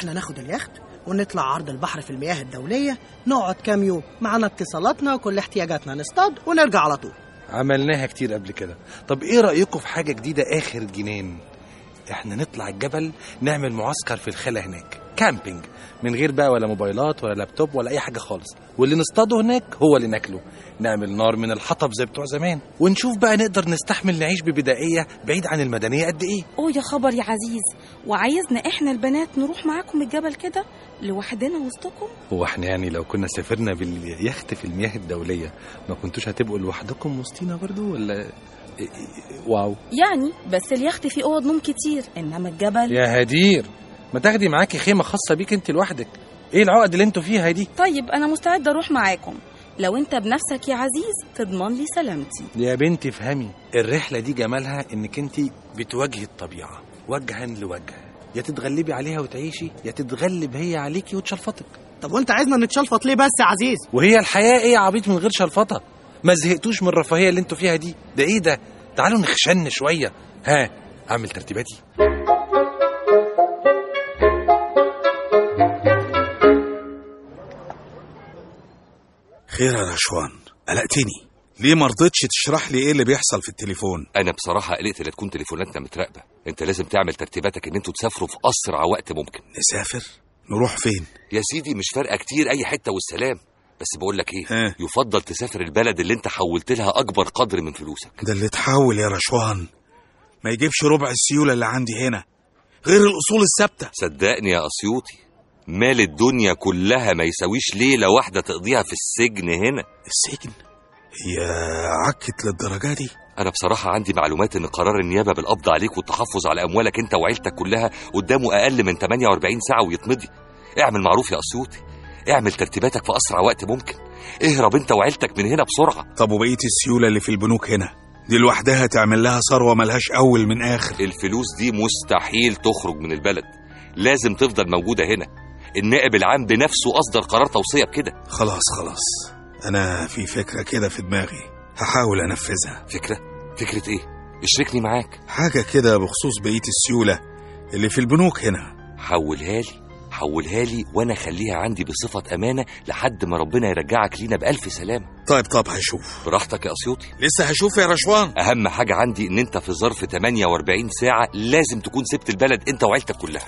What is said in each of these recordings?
احنا ناخد اليخت ونطلع عرض البحر في المياه الدولية نقعد كام يوم معانا اتصالاتنا وكل احتياجاتنا نصطاد ونرجع على طول عملناها كتير قبل كده طب ايه رأيكم في حاجة جديدة آخر جنان احنا نطلع الجبل نعمل معسكر في الخلا هناك كامبينج من غير بقى ولا موبايلات ولا لابتوب ولا اي حاجه خالص واللي نصطاده هناك هو اللي ناكله نعمل نار من الحطب زي بتوع زمان ونشوف بقى نقدر نستحمل نعيش ببدائيه بعيد عن المدنيه قد ايه اوه يا خبر يا عزيز وعايزنا احنا البنات نروح معاكم الجبل كده لوحدنا وسطكم هو احنا يعني لو كنا سافرنا باليخت في المياه الدوليه ما كنتوش هتبقوا لوحدكم وسطينا برضو ولا إيه- إيه- واو يعني بس اليخت فيه اوض نوم كتير انما الجبل يا هدير ما تاخدي معاكي خيمه خاصه بيك انت لوحدك ايه العقد اللي انتوا فيها دي طيب انا مستعده اروح معاكم لو انت بنفسك يا عزيز تضمن لي سلامتي يا بنتي افهمي الرحله دي جمالها انك انت بتواجهي الطبيعه وجها لوجه يا تتغلبي عليها وتعيشي يا تتغلب هي عليكي وتشلفطك طب وانت عايزنا نتشلفط ليه بس يا عزيز وهي الحياه ايه يا عبيط من غير شلفطه ما زهقتوش من الرفاهيه اللي انتوا فيها دي ده ايه ده تعالوا نخشن شويه ها اعمل ترتيباتي خير يا رشوان قلقتني ليه ما رضيتش تشرح لي ايه اللي بيحصل في التليفون انا بصراحه قلقت لا تكون تليفوناتنا متراقبه انت لازم تعمل ترتيباتك ان انتوا تسافروا في اسرع وقت ممكن نسافر نروح فين يا سيدي مش فارقه كتير اي حته والسلام بس بقول لك ايه ها. يفضل تسافر البلد اللي انت حولت لها اكبر قدر من فلوسك ده اللي تحول يا رشوان ما يجيبش ربع السيولة اللي عندي هنا غير الأصول الثابتة صدقني يا اسيوطي مال الدنيا كلها ما يساويش ليله واحده تقضيها في السجن هنا السجن هي عكت للدرجة دي انا بصراحه عندي معلومات ان قرار النيابه بالقبض عليك والتحفظ على اموالك انت وعيلتك كلها قدامه اقل من 48 ساعه ويتمضي اعمل معروف يا اسيوطي اعمل ترتيباتك في اسرع وقت ممكن اهرب انت وعيلتك من هنا بسرعه طب وبقية السيولة اللي في البنوك هنا دي لوحدها تعمل لها ثروة ملهاش أول من آخر الفلوس دي مستحيل تخرج من البلد لازم تفضل موجوده هنا النائب العام بنفسه اصدر قرار توصيه بكده خلاص خلاص أنا في فكرة كده في دماغي هحاول أنفذها فكره فكره ايه اشركني معاك حاجة كده بخصوص بقية السيولة اللي في البنوك هنا حولها لي حولها لي وانا خليها عندي بصفه امانه لحد ما ربنا يرجعك لينا بالف سلامه طيب طب هشوف براحتك يا اسيوطي لسه هشوف يا رشوان اهم حاجه عندي ان انت في ظرف 48 ساعه لازم تكون سبت البلد انت وعيلتك كلها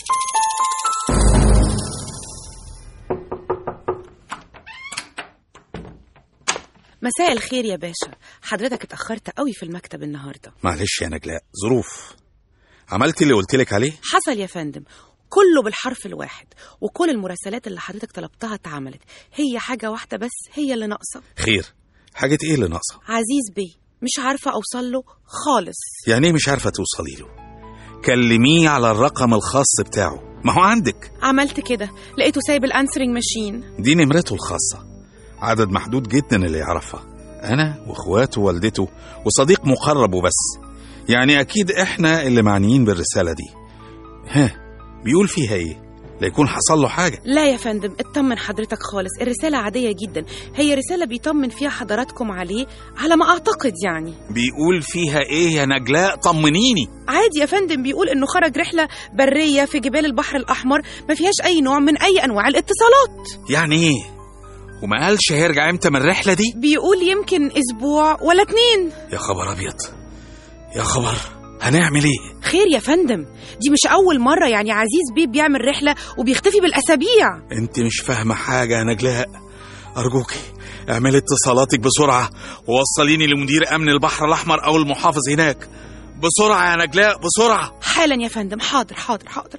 مساء الخير يا باشا حضرتك اتأخرت قوي في المكتب النهاردة معلش يا نجلاء ظروف عملت اللي قلت لك عليه حصل يا فندم كله بالحرف الواحد وكل المراسلات اللي حضرتك طلبتها اتعملت هي حاجة واحدة بس هي اللي ناقصة خير حاجة ايه اللي ناقصة عزيز بيه مش عارفة أوصل له خالص يعني ايه مش عارفة توصلي له كلميه على الرقم الخاص بتاعه ما هو عندك عملت كده لقيته سايب الانسرنج ماشين دي نمرته الخاصة عدد محدود جدا اللي يعرفها أنا وإخواته ووالدته وصديق مقرب وبس يعني أكيد إحنا اللي معنيين بالرسالة دي ها بيقول فيها إيه لا يكون حصل له حاجة لا يا فندم اطمن حضرتك خالص الرسالة عادية جدا هي رسالة بيطمن فيها حضراتكم عليه على ما أعتقد يعني بيقول فيها إيه يا نجلاء طمنيني عادي يا فندم بيقول انه خرج رحله بريه في جبال البحر الاحمر ما فيهاش اي نوع من اي انواع الاتصالات يعني إيه وما قالش هيرجع إمتى من الرحلة دي بيقول يمكن اسبوع ولا اتنين يا خبر أبيض يا خبر هنعمل إيه خير يا فندم دي مش اول مره يعني عزيز بيه بيعمل رحله وبيختفي بالاسابيع أنت مش فاهمة حاجة يا نجلاء أرجوكي اعملي اتصالاتك بسرعة ووصليني لمدير أمن البحر الأحمر أو المحافظ هناك بسرعة يا نجلاء بسرعة حالا يا فندم حاضر حاضر حاضر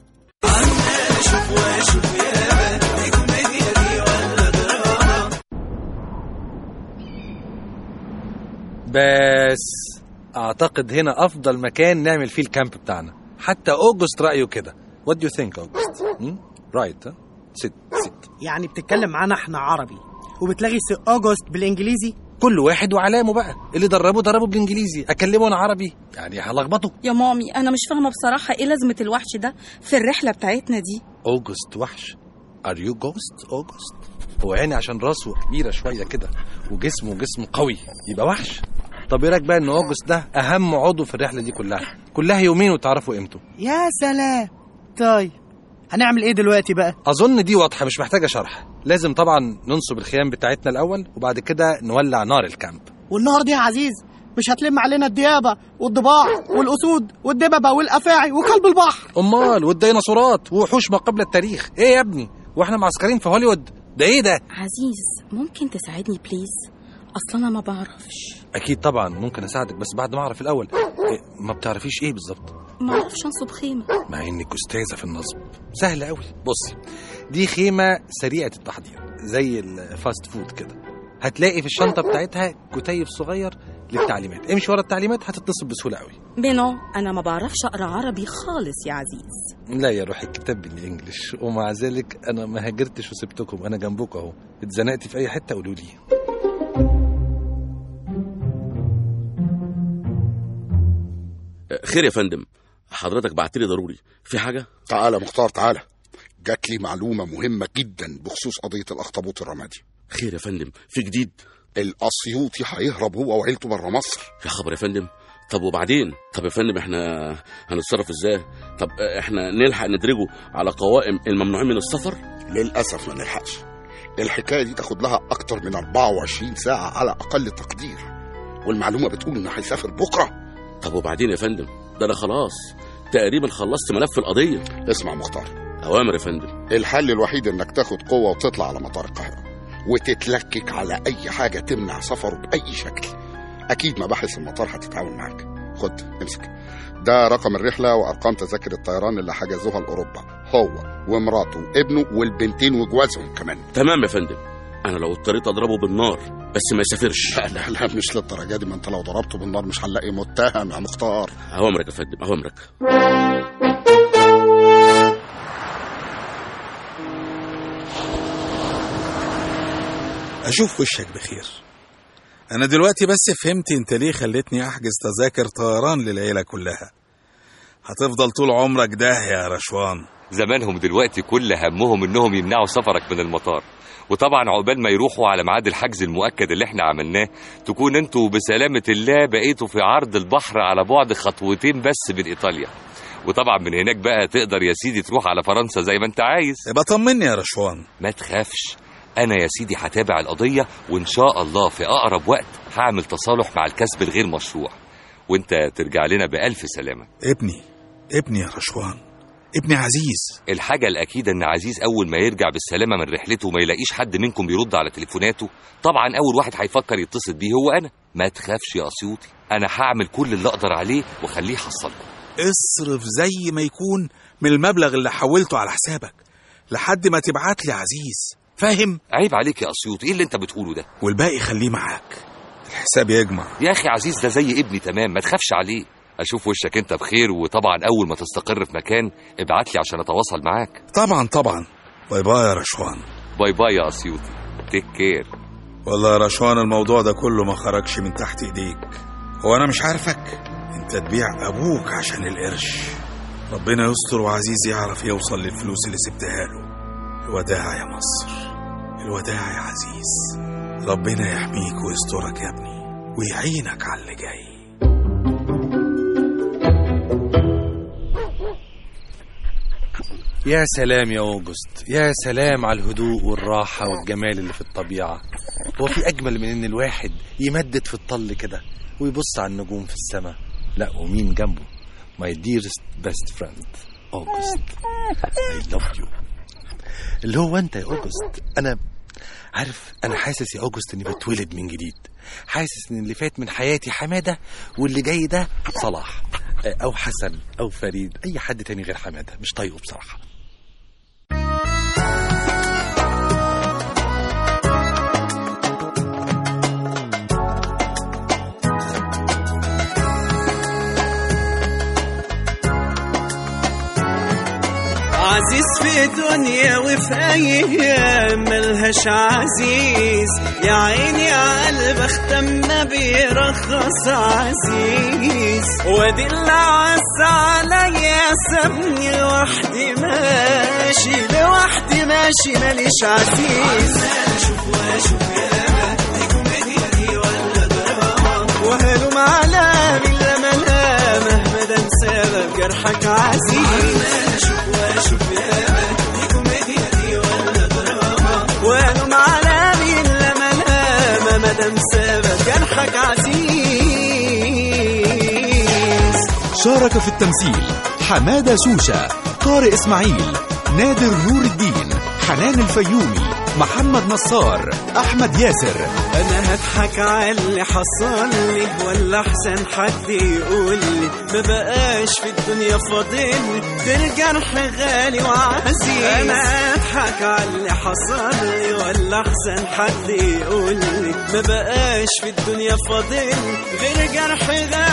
بس اعتقد هنا افضل مكان نعمل فيه الكامب بتاعنا حتى اوجست رايه كده وات دو ثينك اوجست رايت ها ست ست يعني بتتكلم معانا احنا عربي وبتلاغي سي اوجست بالانجليزي كل واحد وعلامه بقى اللي دربه دربه بالانجليزي اكلمه انا عربي يعني هلخبطه يا مامي انا مش فاهمه بصراحه ايه لازمه الوحش ده في الرحله بتاعتنا دي اوجست وحش ار يو جوست اوجست هو عيني عشان راسه كبيره شويه كده وجسمه جسم قوي يبقى وحش طب ايه رايك بقى ان اوجست ده اهم عضو في الرحله دي كلها كلها يومين وتعرفوا قيمته يا سلام طيب هنعمل ايه دلوقتي بقى اظن دي واضحه مش محتاجه شرح لازم طبعا ننصب الخيام بتاعتنا الاول وبعد كده نولع نار الكامب والنهار دي يا عزيز مش هتلم علينا الديابه والضباع والاسود والدببه والافاعي وكلب البحر امال والديناصورات ووحوش ما قبل التاريخ ايه يا ابني واحنا معسكرين في هوليوود ده ايه ده عزيز ممكن تساعدني بليز اصلا انا ما بعرفش اكيد طبعا ممكن اساعدك بس بعد ما اعرف الاول إيه ما بتعرفيش ايه بالظبط ما اعرفش انصب خيمه مع انك استاذه في النصب سهل قوي بصي دي خيمه سريعه التحضير زي الفاست فود كده هتلاقي في الشنطه بتاعتها كتيب صغير للتعليمات امشي ورا التعليمات هتتصل بسهوله قوي بينو انا ما بعرفش اقرا عربي خالص يا عزيز لا يا روحي الكتاب بالانجلش ومع ذلك انا ما هاجرتش وسبتكم انا جنبكم اهو اتزنقتي في اي حته قولوا لي خير يا فندم حضرتك بعت لي ضروري في حاجه تعالى مختار تعالى جات لي معلومة مهمة جدا بخصوص قضية الأخطبوط الرمادي خير يا فندم في جديد الأسيوطي هيهرب هو وعيلته بره مصر يا خبر يا فندم طب وبعدين طب يا فندم احنا هنتصرف ازاي طب احنا نلحق ندرجه على قوائم الممنوعين من السفر للأسف ما نلحقش الحكاية دي تاخد لها أكتر من 24 ساعة على أقل تقدير والمعلومة بتقول إنه هيسافر بكرة طب وبعدين يا فندم ده انا خلاص تقريبا خلصت ملف القضيه اسمع مختار اوامر يا فندم الحل الوحيد إنك تاخد قوة وتطلع على مطار القاهرة وتتلكك على أي حاجة تمنع سفره بأي شكل أكيد مباحث المطار هتتعاون معاك خد امسك ده رقم الرحلة وأرقام تذاكر الطيران اللي حجزوها لأوروبا هو ومراته وابنه والبنتين وجوازهم كمان تمام يا فندم انا لو اضطريت اضربه بالنار بس ما يسافرش لا لا لا مش للدرجة دي ما انت لو ضربته بالنار مش هنلاقي متهم يا مختار اوامرك يا فندم اوامرك اشوف وشك بخير انا دلوقتي بس فهمت انت ليه خلتني احجز تذاكر طيران للعيله كلها هتفضل طول عمرك ده يا رشوان زمانهم دلوقتي كل همهم انهم يمنعوا سفرك من المطار وطبعا عقبال ما يروحوا على ميعاد الحجز المؤكد اللي احنا عملناه تكون انتوا بسلامة الله بقيتوا في عرض البحر على بعد خطوتين بس من ايطاليا وطبعا من هناك بقى تقدر يا سيدي تروح على فرنسا زي ما انت عايز يبقى طمني يا رشوان ما تخافش انا يا سيدي هتابع القضية وان شاء الله في اقرب وقت هعمل تصالح مع الكسب الغير مشروع وانت ترجع لنا بألف سلامة ابني ابني يا رشوان ابني عزيز الحاجة الأكيدة إن عزيز أول ما يرجع بالسلامة من رحلته وما يلاقيش حد منكم بيرد على تليفوناته طبعا أول واحد هيفكر يتصل بيه هو أنا ما تخافش يا أسيوطي أنا هعمل كل اللي أقدر عليه وخليه يحصلكم اصرف زي ما يكون من المبلغ اللي حولته على حسابك لحد ما تبعت لي عزيز فاهم عيب عليك يا أسيوطي إيه اللي أنت بتقوله ده والباقي خليه معاك الحساب يجمع يا أخي عزيز ده زي ابني تمام ما تخافش عليه أشوف وشك أنت بخير وطبعا أول ما تستقر في مكان ابعت لي عشان أتواصل معاك طبعا طبعا باي باي يا رشوان باي باي يا أسيوطي تيك كير والله يا رشوان الموضوع ده كله ما خرجش من تحت ايديك هو انا مش عارفك انت تبيع ابوك عشان القرش ربنا يستر وعزيز يعرف يوصل للفلوس اللي سبتها له الوداع يا مصر الوداع يا عزيز ربنا يحميك ويسترك يا ابني ويعينك على اللي جاي يا سلام يا اوجست يا سلام على الهدوء والراحة والجمال اللي في الطبيعة هو في أجمل من إن الواحد يمدد في الطل كده ويبص على النجوم في السماء لا ومين جنبه my dearest best friend أوجست I love you اللي هو أنت يا أوجست أنا عارف أنا حاسس يا أوجست إني بتولد من جديد حاسس إن اللي فات من حياتي حمادة واللي جاي ده صلاح أو حسن أو فريد أي حد تاني غير حمادة مش طايقه بصراحة عزيز في دنيا وفي ايام ملهاش عزيز يا عيني يا قلب اختم ما بيرخص عزيز وادي اللي عز عليا سابني لوحدي ماشي لوحدي ماشي ماليش عزيز اشوف واشوف يا دي كوميديا دي ولا دراما وهلم على بالله ملامه مهما ده سبب جرحك عزيز اشوف واشوف يا جرحك عزيز شارك في التمثيل حمادة شوشة طارق إسماعيل نادر نور الدين حنان الفيومي محمد نصار أحمد ياسر انا هضحك على اللي حصل لي ولا احسن حد يقول لي ما بقاش في الدنيا فاضل غير جرح غالي وعزيز انا هضحك على اللي حصل لي ولا احسن حد يقول لي ما بقاش في الدنيا فاضل غير جرح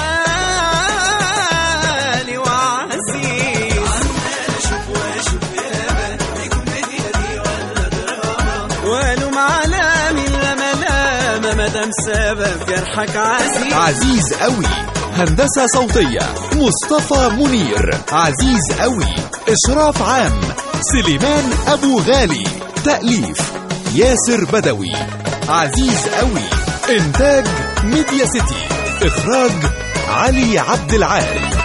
غالي وعزيز عمال اشوف واشوف يابا دي كوميديا دي ولا دراما والوم على مين لما لما مدام سبب جرحك عزيز عزيز قوي هندسة صوتية مصطفى منير عزيز قوي إشراف عام سليمان أبو غالي تأليف ياسر بدوي عزيز قوي إنتاج ميديا سيتي إخراج علي عبد العال